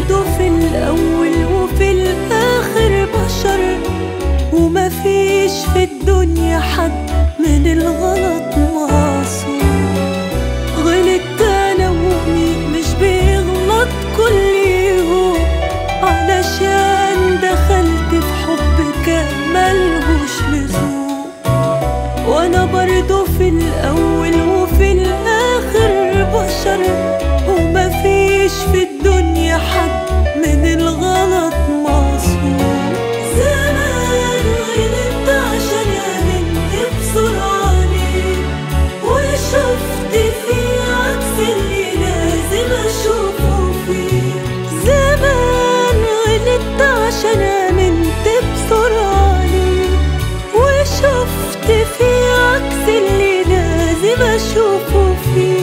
برضو في الأول وفي الآخر بشر ومفيش في الدنيا حد من الغلط معصوم غلطت أنا ومين مش بيغلط كل يوم علشان دخلت في حب كان ملهوش لزوم وانا برضو في الاول وفي الاخر بشر ومفيش في الدنيا حد من الغلط معصوم زمان غلطت عشان امنت بسرعة عليك وشفت فيه عكس اللي لازم اشوفه فيه زمان غلطت عشان امنت بسرعة عليك وشفت فيه عكس اللي لازم اشوفه فيه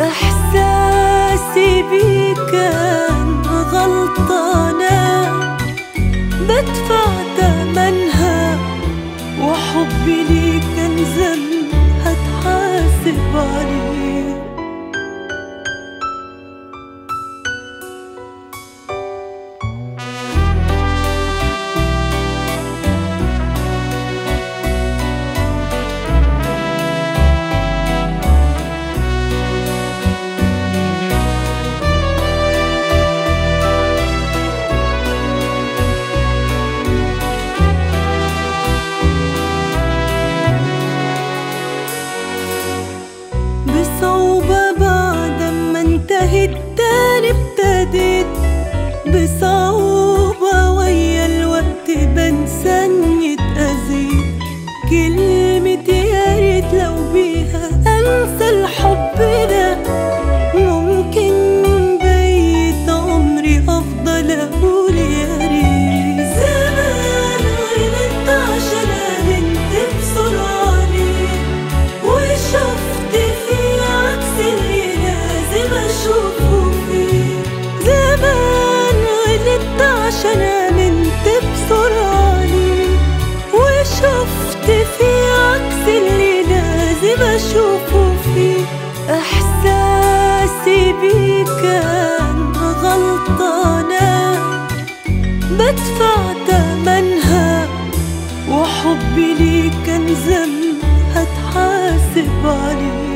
احساسي بيه كان غلطانة بدفع تمنها وحبي ليك كان ذنب هتحاسب عليه بصعوبة بعد ما انتهت تاني ابتديت بصعوبة ويا الوقت بنسى اني اتأذيت كلمة يا ريت لو بيها انسى الحب ده ممكن بقيت عمري افضل اقول يا ريت زمان غلطت عشان امنت بسرعة عليك وشفت فيه عكس اللي لازم اشوفه فيه زمان غلطت عشان امنت بسرعة عليك وشفت فيه عكس اللي لازم اشوفه فيه احساسي بيه كان غلطانة بدفع تمنها وحبي ليك كان ذنب هتحاسب عليه